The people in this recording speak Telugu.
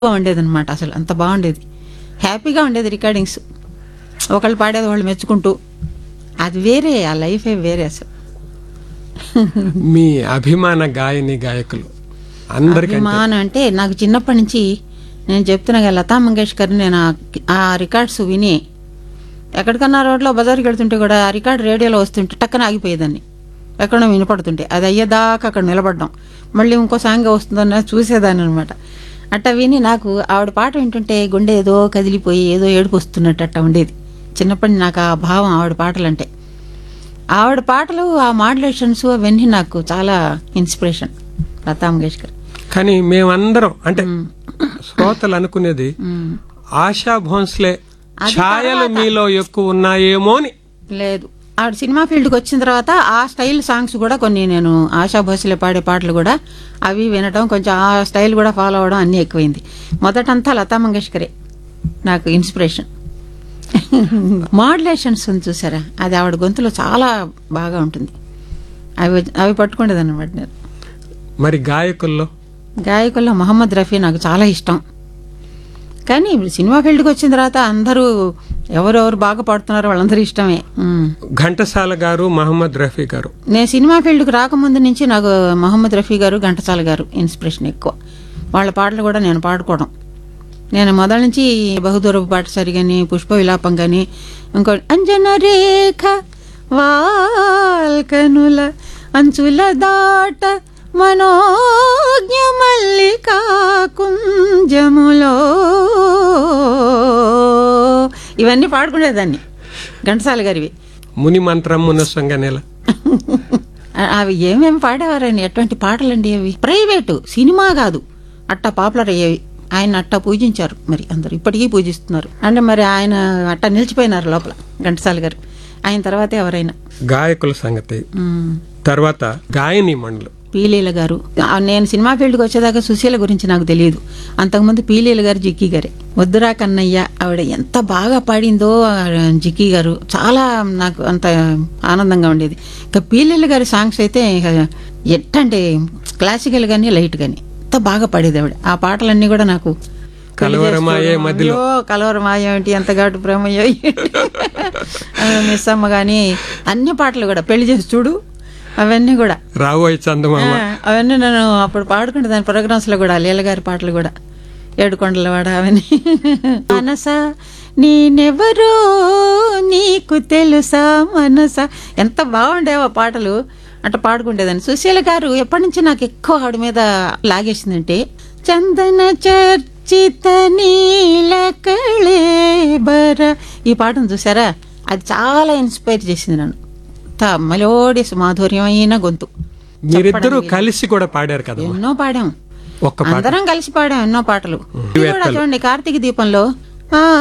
ఉండేది అనమాట అసలు అంత బాగుండేది హ్యాపీగా ఉండేది రికార్డింగ్స్ ఒకళ్ళు పాడేది వాళ్ళు మెచ్చుకుంటూ అది వేరే ఆ లైఫే వేరే అసలు మీ అభిమాన గాయని గాయకులు అందరికంటే అభిమానం అంటే నాకు చిన్నప్పటి నుంచి నేను చెప్తున్నా కదా లతా మంగేష్కర్ నేను ఆ- ఆ రికార్డ్స్ విని ఎక్కడికన్నా రోడ్లో బజార్కి వెళ్తుంటే కూడా ఆ రికార్డ్ రేడియోలో వస్తుంటే టక్కన ఆగిపోయేదాన్ని ఎక్కడో వినపడుతుంటే అది అయ్యేదాకా అక్కడ నిలబడ్డాం మళ్ళీ ఇంకో సాంగ్ వస్తుందన్న చూసేదాన్ని అనమాట అట్ట విని నాకు ఆవిడ పాట వింటుంటే గుండె ఏదో కదిలిపోయి ఏదో ఏడుపు వస్తున్నట్టు అట్ట ఉండేది చిన్నప్పటి నాకు ఆ భావం ఆవిడ పాటలంటే ఆవిడ పాటలు ఆ మాడ్యులేషన్స్ అవన్నీ నాకు చాలా ఇన్స్పిరేషన్ లతా మంగేష్కర్ కానీ మేమందరం అంటే శ్రోతలు అనుకునేది మ్మ్. ఆశా భోన్స్లే ఛాయలు మీలో ఎక్కువ ఉన్నాయేమో అని లేదు ఆవిడ సినిమా ఫీల్డ్కి వచ్చిన తర్వాత ఆ స్టైల్ సాంగ్స్ కూడా కొన్ని నేను ఆశా భోసలే పాడే పాటలు కూడా అవి వినటం కొంచెం ఆ స్టైల్ కూడా ఫాలో అవ్వడం అన్నీ ఎక్కువైంది మొదటంతా లతా మంగేష్కరే నాకు ఇన్స్పిరేషన్ మాడ్యులేషన్స్ ఉంది చూసారా అది ఆవిడ గొంతులో చాలా బాగా ఉంటుంది అవి అవి పట్టుకుండేది అనమాట నేను మరి గాయకుల్లో గాయకుల్లో మహమ్మద్ రఫీ నాకు చాలా ఇష్టం కానీ ఇప్పుడు సినిమా ఫీల్డ్కి వచ్చిన తర్వాత అందరూ ఎవరెవరు బాగా పాడుతున్నారో వాళ్ళందరూ ఇష్టమే ఉమ్. ఘంటసాల గారు మహమ్మద్ రఫీ గారు నేను సినిమా ఫీల్డ్కి రాకముందు నుంచి నాకు మహమ్మద్ రఫీ గారు ఘంటసాల గారు ఇన్స్పిరేషన్ ఎక్కువ వాళ్ళ పాటలు కూడా నేను పాడుకోవడం నేను మొదల నుంచి బహుదూరపు పాట సరిగని పుష్ప విలాపం కానీ ఇంకో అంజన రేఖ వాల్కనుల అంచుల దాట మనోజ్ఞ మల్లికా కుంజములో ఇవన్నీ పాడుకునేదాన్ని ఘంటసాల గారివి ముని మంత్రం మునసంగ నెల ఆ- అవి ఏమేమి పాడేవారని ఎటువంటి పాటలండి అవి ప్రైవేటు సినిమా కాదు అట్టా పాపులర్ అయ్యేవి ఆయన అట్టా పూజించారు మరి అందరు ఇప్పటికీ పూజిస్తున్నారు అంటే మరి ఆయన అట్టా నిలిచిపోయినారు లోపల ఘంటసాల గారు ఆయన తర్వాతే ఎవరైనా గాయకుల సంగతి ఉమ్. తర్వాత గాయని మండలు పీలీల గారు ఆ, నేను సినిమా ఫీల్డ్కి వచ్చేదాకా సుశీల గురించి నాకు తెలియదు అంతకుముందు పీలీల గారు జిక్కీ గారే వద్దురా కన్నయ్య ఆవిడ ఎంత బాగా పాడిందో ఆ, జిక్కీ గారు చాలా నాకు అంత ఆనందంగా ఉండేది ఇక పీలీల గారి సాంగ్స్ అయితే ఇక ఎట్టంటే క్లాసికల్ కానీ లైట్ కానీ ఎంత బాగా పాడేది ఆవిడ ఆ పాటలన్నీ కూడా నాకు పెళ్లి కలవరమాయే చేసుకోవడం, మధ్యలో. అయ్యో, కలవరమాయ ఏంటి ఎంత ఘాటు ప్రేమయ్యో ఆ, మిస్ అమ్మ కానీ అన్ని పాటలు కూడా పెళ్లి చేసి చూడు అవన్నీ కూడా రావోయ్ చందమామ ఆ, అవన్నీ నేను అప్పుడు పాడుకుంటే దాని ప్రోగ్రామ్స్ లో కూడా లీల గారి పాటలు కూడా ఏడుకొండలవాడ అవన్నీ మనస నేనెవరో నీకు తెలుసా మనస ఎంత బాగుండేవో ఆ పాటలు అట్లా పాడుకుంటేదాన్ని సుశీల గారు ఎప్పటి నుంచి నాకు ఎక్కువ ఆవిడ మీద లాగేసిందంటే చందన చర్చిత నీల కళేబర ఈ పాటను చూసారా అది చాలా ఇన్స్పైర్ చేసింది నన్ను అంత మెలోడియస్ మాధుర్యమైన గొంతు మీరిద్దరూ కలిసి కూడా పాడారు కదా ఎన్నో పాడాం ఒక్క పాట అందరం కలిసి పాడాం ఎన్నో పాటలు ఇది కూడా చూడండి కార్తీక దీపంలో ఆ